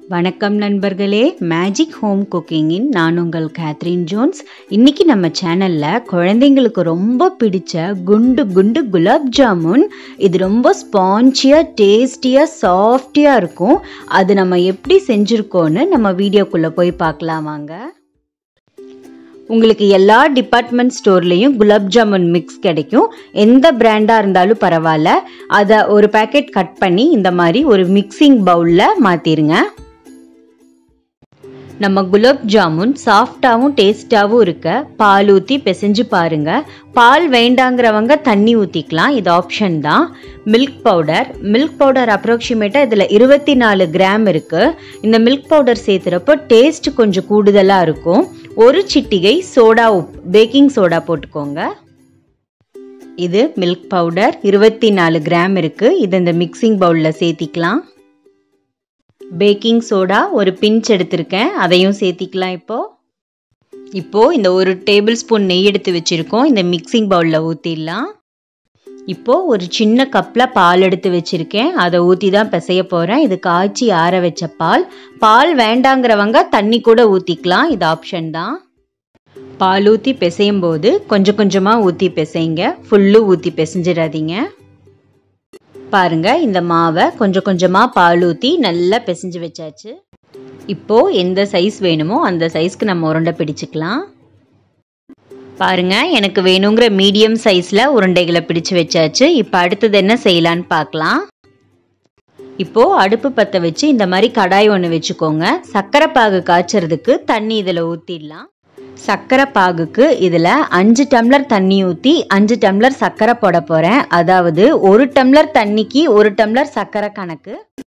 வணக்கம் நண்பர்களே magic home குக்கிங்கின் நான் உங்கள் கேத்ரின் ஜோன்ஸ் இன்னைக்கு நம்ம சேனலில் குழந்தைங்களுக்கு ரொம்ப பிடிச்ச குண்டு குண்டு குலாப் ஜாமுன் இது ரொம்ப ஸ்பான்ச்சியாக டேஸ்டியாக சாஃப்டியாக இருக்கும் அது நம்ம எப்படி செஞ்சுருக்கோன்னு நம்ம வீடியோக்குள்ளே போய் பார்க்கலாம் வாங்க உங்களுக்கு எல்லா டிபார்ட்மெண்ட் ஸ்டோர்லேயும் குலாப் ஜாமுன் மிக்ஸ் கிடைக்கும் எந்த பிராண்டாக இருந்தாலும் பரவாயில்ல அதை ஒரு பேக்கெட் கட் பண்ணி இந்த மாதிரி ஒரு மிக்சிங் பவுலில் மாற்றிருங்க நம்ம குலாப் ஜாமுன் சாஃப்டாகவும் டேஸ்டாகவும் இருக்க பால் ஊற்றி பிசைஞ்சு பாருங்க பால் வேண்டாங்கிறவங்க தண்ணி ஊற்றிக்கலாம் இது ஆப்ஷன் தான் மில்க் பவுடர் மில்க் பவுடர் அப்ராக்சிமேட்டாக இதில் இருபத்தி நாலு கிராம் இருக்குது இந்த மில்க் பவுடர் சேர்த்துறப்போ டேஸ்ட் கொஞ்சம் கூடுதலாக இருக்கும் ஒரு சிட்டிகை சோடா உப் பேக்கிங் சோடா போட்டுக்கோங்க இது மில்க் பவுடர் இருபத்தி நாலு கிராம் இருக்குது இது இந்த மிக்சிங் பவுலில் சேர்த்திக்கலாம் பேக்கிங் சோடா ஒரு பிஞ்ச் எடுத்திருக்கேன் அதையும் சேர்த்திக்கலாம் இப்போ இப்போ இந்த ஒரு டேபிள் ஸ்பூன் நெய் எடுத்து வச்சிருக்கோம் இந்த மிக்சிங் பவுலில் ஊற்றிடலாம் இப்போ ஒரு சின்ன கப்பில் பால் எடுத்து வச்சிருக்கேன் அதை ஊற்றி தான் பிசைய போகிறேன் இது காய்ச்சி ஆற வச்ச பால் பால் வேண்டாங்கிறவங்க தண்ணி கூட ஊற்றிக்கலாம் இது ஆப்ஷன் தான் பால் ஊற்றி பிசையும் போது கொஞ்சம் கொஞ்சமாக ஊற்றி பிசைங்க ஃபுல்லு ஊற்றி பிசைஞ்சிடாதீங்க பாருங்க இந்த மாவை கொஞ்சம் கொஞ்சமாக பால் ஊற்றி நல்லா பிசைஞ்சு வச்சாச்சு இப்போ எந்த சைஸ் வேணுமோ அந்த சைஸ்க்கு நம்ம உருண்டை பிடிச்சிக்கலாம் பாருங்க எனக்கு வேணுங்கிற மீடியம் சைஸில் உருண்டைகளை பிடிச்சு வச்சாச்சு இப்போ அடுத்தது என்ன செய்யலான்னு பார்க்கலாம் இப்போ அடுப்பு பற்ற வச்சு இந்த மாதிரி கடாய் ஒன்று வச்சுக்கோங்க சர்க்கரை பாகு காய்ச்சறதுக்கு தண்ணி இதில் ஊற்றிடலாம் சர்க்கரை பாகுக்கு இதில் அஞ்சு டம்ளர் தண்ணி ஊற்றி அஞ்சு டம்ளர் சர்க்கரை போட போகிறேன் அதாவது ஒரு டம்ளர் தண்ணிக்கு ஒரு டம்ளர் சர்க்கரை கணக்கு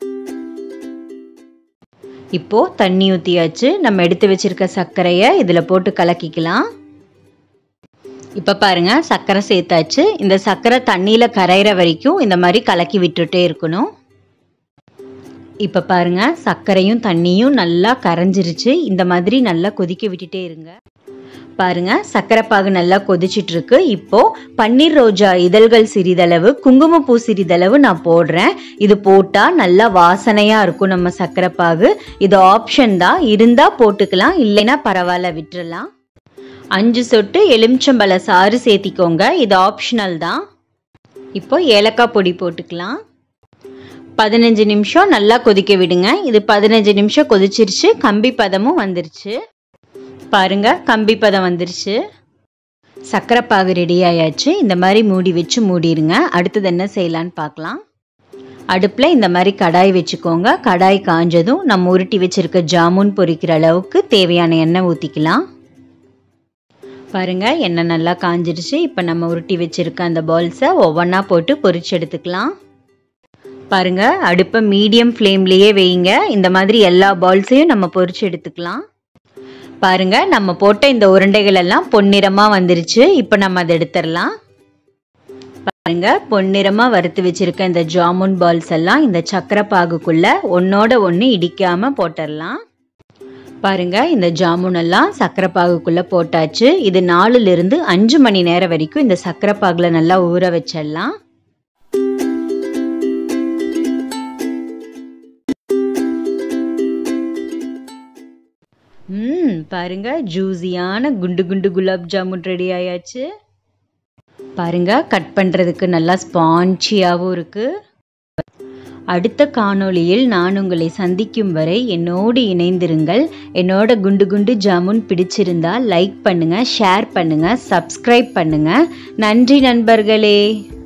இப்போ தண்ணி ஊற்றியாச்சு நம்ம எடுத்து வச்சிருக்க சர்க்கரையை இதில் போட்டு கலக்கிக்கலாம் இப்போ பாருங்க சர்க்கரை சேர்த்தாச்சு இந்த சர்க்கரை தண்ணியில் கரையிற வரைக்கும் இந்த மாதிரி கலக்கி விட்டுட்டே இருக்கணும் இப்போ பாருங்க சர்க்கரையும் தண்ணியும் நல்லா கரைஞ்சிருச்சு இந்த மாதிரி நல்லா கொதிக்க விட்டுட்டே இருங்க பாருங்க சர்க்கரை பாகு நல்லா கொதிச்சிட்டு இருக்கு இப்போ பன்னீர் ரோஜா இதழ்கள் சிறிதளவு குங்குமப்பூ சிறிதளவு நான் போடுறேன் இது போட்டா நல்லா வாசனையா இருக்கும் நம்ம சர்க்கரை பாகு இது ஆப்ஷன் தான் இருந்தா போட்டுக்கலாம் இல்லைன்னா பரவாயில்ல விட்டுறலாம் அஞ்சு சொட்டு எலுமிச்சம்பழ சாறு சேர்த்திக்கோங்க இது ஆப்ஷனல் தான் இப்போ ஏலக்காய் பொடி போட்டுக்கலாம் பதினஞ்சு நிமிஷம் நல்லா கொதிக்க விடுங்க இது பதினஞ்சு நிமிஷம் கொதிச்சிருச்சு கம்பி பதமும் வந்துருச்சு பாருங்க கம்பி பதம் வந்துருச்சு சர்க்கரை பாகு ரெடி ஆயாச்சு இந்த மாதிரி மூடி வச்சு மூடிடுங்க அடுத்தது என்ன செய்யலான்னு பார்க்கலாம் அடுப்பில் இந்த மாதிரி கடாய் வச்சுக்கோங்க கடாய் காஞ்சதும் நம்ம உருட்டி வச்சிருக்க ஜாமுன் பொரிக்கிற அளவுக்கு தேவையான எண்ணெய் ஊற்றிக்கலாம் பாருங்க எண்ணெய் நல்லா காஞ்சிடுச்சு இப்போ நம்ம உருட்டி வச்சிருக்க அந்த பால்ஸை ஒவ்வொன்றா போட்டு பொரிச்சு எடுத்துக்கலாம் பாருங்க அடுப்பை மீடியம் ஃப்ளேம்லேயே வைங்க இந்த மாதிரி எல்லா பால்ஸையும் நம்ம பொரிச்சு எடுத்துக்கலாம் பாருங்க நம்ம போட்ட இந்த உருண்டைகள் எல்லாம் பொன்னிறமாக வந்துருச்சு இப்போ நம்ம அதை எடுத்துடலாம் பாருங்க பொன்னிறமாக வறுத்து வச்சிருக்க இந்த ஜாமுன் பால்ஸ் எல்லாம் இந்த சக்கரை பாகுக்குள்ள ஒன்னோட ஒன்று இடிக்காம போட்டுடலாம் பாருங்க இந்த ஜாமுன் எல்லாம் சக்கரை பாகுக்குள்ள போட்டாச்சு இது நாலுல இருந்து அஞ்சு மணி நேரம் வரைக்கும் இந்த சக்கரை பாகுல நல்லா ஊற வச்சிடலாம் ம் பாருங்க ஜூஸியான குண்டு குண்டு குலாப் ஜாமுன் ரெடி ஆயாச்சு பாருங்க கட் பண்ணுறதுக்கு நல்லா ஸ்பான்ச்சியாகவும் இருக்கு அடுத்த காணொளியில் நான் உங்களை சந்திக்கும் வரை என்னோடு இணைந்திருங்கள் என்னோட குண்டு குண்டு ஜாமுன் பிடிச்சிருந்தா லைக் பண்ணுங்க ஷேர் பண்ணுங்க சப்ஸ்கிரைப் பண்ணுங்க நன்றி நண்பர்களே